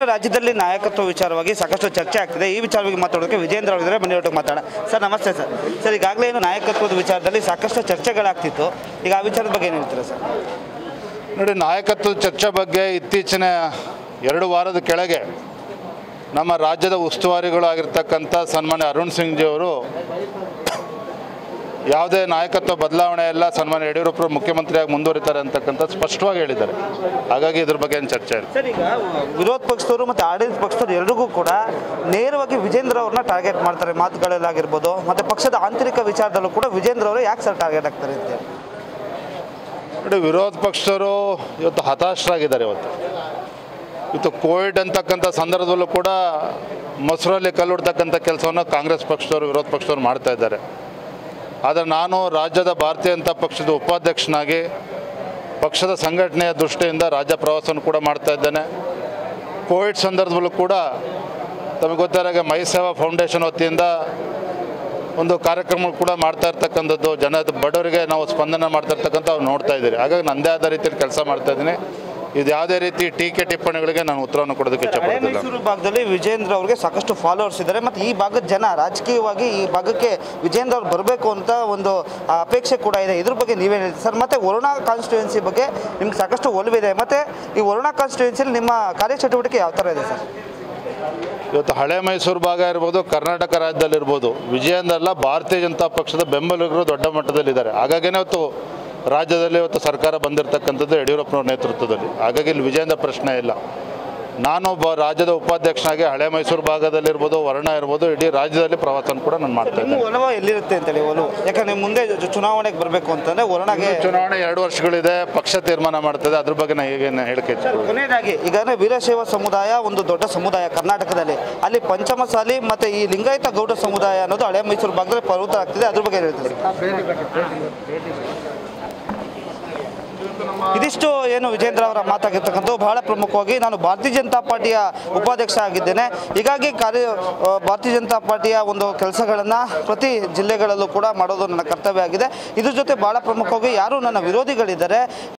ರಾಜ್ಯದಲ್ಲಿ ನಾಯಕತ್ವ ವಿಚಾರವಾಗಿ ಸಾಕಷ್ಟು ಚರ್ಚೆ ಆಗ್ತಿದೆ ಈ ವಿಚಾರವಾಗಿ ಮಾತಾಡೋದಕ್ಕೆ ವಿಜೇಂದ್ರ ಅವರಿದ್ದಾರೆ ಬನ್ನಿ ಒಟ್ಟಿಗೆ ಮಾತಾಡೋಣ ಸರ್ ನಮಸ್ತೆ ಸರ್ ಸರ್ ಈಗಾಗಲೇ ಏನು ನಾಯಕತ್ವದ ವಿಚಾರದಲ್ಲಿ ಸಾಕಷ್ಟು ಚರ್ಚೆಗಳಾಗ್ತಿತ್ತು ಈಗ ಆ ವಿಚಾರದ ಬಗ್ಗೆ ಏನು ಹೇಳ್ತೀರಾ ಸರ್ ನೋಡಿ ನಾಯಕತ್ವದ ಚರ್ಚೆ ಬಗ್ಗೆ ಇತ್ತೀಚಿನ ಎರಡು ವಾರದ ಕೆಳಗೆ ನಮ್ಮ ರಾಜ್ಯದ ಉಸ್ತುವಾರಿಗಳು ಆಗಿರ್ತಕ್ಕಂಥ ಸನ್ಮಾನ್ಯ ಅರುಣ್ ಸಿಂಗ್ ಜಿ ಅವರು ಯಾವುದೇ ನಾಯಕತ್ವ ಬದಲಾವಣೆ ಎಲ್ಲ ಸನ್ಮಾನ್ಯ ಯಡಿಯೂರಪ್ಪರು ಮುಖ್ಯಮಂತ್ರಿಯಾಗಿ ಮುಂದುವರಿತಾರೆ ಅಂತಕ್ಕಂಥ ಸ್ಪಷ್ಟವಾಗಿ ಹೇಳಿದ್ದಾರೆ ಹಾಗಾಗಿ ಇದ್ರ ಬಗ್ಗೆ ಏನು ಚರ್ಚೆ ಇಲ್ಲ ಸರ್ ಈಗ ವಿರೋಧ ಪಕ್ಷದವರು ಮತ್ತು ಆಡಳಿತ ಪಕ್ಷದವರು ಎಲ್ರಿಗೂ ಕೂಡ ನೇರವಾಗಿ ವಿಜೇಂದ್ರ ಅವ್ರನ್ನ ಟಾರ್ಗೆಟ್ ಮಾಡ್ತಾರೆ ಮಾತುಗಳಲ್ಲಾಗಿರ್ಬೋದು ಮತ್ತು ಪಕ್ಷದ ಆಂತರಿಕ ವಿಚಾರದಲ್ಲೂ ಕೂಡ ವಿಜೇಂದ್ರ ಅವರು ಯಾಕೆ ಸರ್ ಟಾರ್ಗೆಟ್ ಆಗ್ತಾರೆ ಅಂತ ನೋಡಿ ವಿರೋಧ ಪಕ್ಷದವರು ಇವತ್ತು ಹತಾಶರಾಗಿದ್ದಾರೆ ಇವತ್ತು ಇವತ್ತು ಕೋವಿಡ್ ಅಂತಕ್ಕಂಥ ಸಂದರ್ಭದಲ್ಲೂ ಕೂಡ ಮೊಸರಲ್ಲಿ ಕಲ್ಲುಡ್ತಕ್ಕಂಥ ಕೆಲಸವನ್ನು ಕಾಂಗ್ರೆಸ್ ಪಕ್ಷದವರು ವಿರೋಧ ಪಕ್ಷದವರು ಮಾಡ್ತಾ ಇದ್ದಾರೆ ಆದರೆ ನಾನು ರಾಜ್ಯದ ಭಾರತೀಯ ಜನತಾ ಪಕ್ಷದ ಉಪಾಧ್ಯಕ್ಷನಾಗಿ ಪಕ್ಷದ ಸಂಘಟನೆಯ ದೃಷ್ಟಿಯಿಂದ ರಾಜ್ಯ ಪ್ರವಾಸವನ್ನು ಕೂಡ ಮಾಡ್ತಾ ಇದ್ದೇನೆ ಕೋವಿಡ್ ಸಂದರ್ಭದಲ್ಲೂ ಕೂಡ ತಮಗೆ ಗೊತ್ತಿರೋ ಮೈ ಸೇವಾ ಫೌಂಡೇಶನ್ ವತಿಯಿಂದ ಒಂದು ಕಾರ್ಯಕ್ರಮ ಕೂಡ ಮಾಡ್ತಾ ಇರ್ತಕ್ಕಂಥದ್ದು ಜನದ ಬಡವರಿಗೆ ನಾವು ಸ್ಪಂದನೆ ಮಾಡ್ತಾ ಇರ್ತಕ್ಕಂಥ ಅವ್ರು ನೋಡ್ತಾ ಇದ್ದೀರಿ ಹಾಗಾಗಿ ನನ್ನದೇ ಆದ ರೀತಿಯಲ್ಲಿ ಕೆಲಸ ಮಾಡ್ತಾ ಇದ್ದೀನಿ ಇದು ಯಾವುದೇ ರೀತಿ ಟೀಕೆ ಟಿಪ್ಪಣಿಗಳಿಗೆ ನಾನು ಉತ್ತರವನ್ನು ಕೊಡೋದಕ್ಕೆ ಹಳೆ ಇಷ್ಟಪಡ್ತಿಲ್ಲ ಮೈಸೂರು ಭಾಗದಲ್ಲಿ ವಿಜೇಂದ್ರ ಅವ್ರಿಗೆ ಸಾಕಷ್ಟು ಫಾಲೋವರ್ಸ್ ಇದ್ದಾರೆ ಮತ್ತು ಈ ಭಾಗದ ಜನ ರಾಜಕೀಯವಾಗಿ ಈ ಭಾಗಕ್ಕೆ ವಿಜೇಂದ್ರ ಅವ್ರು ಬರಬೇಕು ಅಂತ ಒಂದು ಆ, ಅಪೇಕ್ಷೆ ಕೂಡ ಇದೆ ಇದ್ರ ಬಗ್ಗೆ ನೀವೇನು ಹೇಳ್ತೀರಿ ಸರ್ ಮತ್ತು ವರುಣಾ ಕಾನ್ಸ್ಟಿಟ್ಯೂನ್ಸಿ ಬಗ್ಗೆ ನಿಮ್ಗೆ ಸಾಕಷ್ಟು ಒಲವಿದೆ ಮತ್ತು ಈ ವರುಣಾ ಕಾನ್ಸ್ಟಿಟ್ಯೂನ್ಸಿಲಿ ನಿಮ್ಮ ಕಾರ್ಯಚಟುವಟಿಕೆ ಯಾವ ಥರ ಇದೆ ಸರ್ ಇವತ್ತು ಹಳೆ ಮೈಸೂರು ಭಾಗ ಇರ್ಬೋದು ಕರ್ನಾಟಕ ರಾಜ್ಯದಲ್ಲಿರ್ಬೋದು ವಿಜಯೇಂದ್ರ ಎಲ್ಲ ಭಾರತೀಯ ಜನತಾ ಪಕ್ಷದ ಬೆಂಬಲಿಗರು ದೊಡ್ಡ ಮಟ್ಟದಲ್ಲಿದ್ದಾರೆ ಹಾಗಾಗಿನೇ ಇವತ್ತು ರಾಜ್ಯದಲ್ಲಿ ಇವತ್ತು ಸರ್ಕಾರ ಬಂದಿರತಕ್ಕಂಥದ್ದು ಯಡಿಯೂರಪ್ಪನವ್ರ ನೇತೃತ್ವದಲ್ಲಿ ಹಾಗಾಗಿ ಇಲ್ಲಿ ವಿಜೇಂದ್ರ ಪ್ರಶ್ನೆ ಇಲ್ಲ ನಾನು ಒಬ್ಬ ರಾಜ್ಯದ ಉಪಾಧ್ಯಕ್ಷನಾಗಿ ಹಳೆ ಮೈಸೂರು ಭಾಗದಲ್ಲಿರ್ಬೋದು ವರ್ಣ ಇರ್ಬೋದು ಇಡೀ ರಾಜ್ಯದಲ್ಲಿ ಪ್ರವಾಸನ ಕೂಡ ನಾನು ಮಾಡ್ತಾ ನಿಮ್ಮ ಇದ್ದೇನೆ ಒಲವು ಎಲ್ಲಿರುತ್ತೆ ಅಂತೇಳಿ ಒಲವು ಯಾಕಂದ್ರೆ ಮುಂದೆ ಜು- ಚುನಾವಣೆಗೆ ಬರಬೇಕು ಅಂತಂದ್ರೆ ವರುಣಾಗೆ ಚುನಾವಣೆ ಎರಡು ವರ್ಷಗಳಿದೆ ಪಕ್ಷ ತೀರ್ಮಾನ ಮಾಡ್ತದೆ ಅದ್ರ ಬಗ್ಗೆ ನಾನು ಹೇಗೇನು ಹೇಳಿಕೆ ಇಚ್ಛೆ ಕೊನೆಯದಾಗಿ ಈಗ ವೀರಶೈವ ಸಮುದಾಯ ಒಂದು ದೊಡ್ಡ ಸಮುದಾಯ ಕರ್ನಾಟಕದಲ್ಲಿ ಅಲ್ಲಿ ಪಂಚಮಸಾಲಿ ಮತ್ತೆ ಈ ಲಿಂಗಾಯತ ಗೌಡ ಸಮುದಾಯ ಅನ್ನೋದು ಹಳೆ ಮೈಸೂರು ಭಾಗದಲ್ಲಿ ಪರ್ವತ ಆಗ್ತಿದೆ ಅದ್ರ ಬಗ್ಗೆ ಏನ್ ಹೇಳ್ತೀರಿ ಇದಿಷ್ಟು ಏನು ವಿಜೇಂದ್ರ ಅವರ ಮಾತಾಗಿರ್ತಕ್ಕಂಥದ್ದು ಬಹಳ ಪ್ರಮುಖವಾಗಿ ನಾನು ಭಾರತೀಯ ಜನತಾ ಪಾರ್ಟಿಯ ಉಪಾಧ್ಯಕ್ಷ ಆಗಿದ್ದೇನೆ ಹೀಗಾಗಿ ಕಾರ್ಯ ಆ, ಭಾರತೀಯ ಜನತಾ ಪಾರ್ಟಿಯ ಒಂದು ಕೆಲಸಗಳನ್ನು ಪ್ರತಿ ಜಿಲ್ಲೆಗಳಲ್ಲೂ ಕೂಡ ಮಾಡೋದು ನನ್ನ ಕರ್ತವ್ಯ ಆಗಿದೆ ಇದ್ರ ಜೊತೆ ಬಹಳ ಪ್ರಮುಖವಾಗಿ ಯಾರು ನನ್ನ ವಿರೋಧಿಗಳಿದ್ದಾರೆ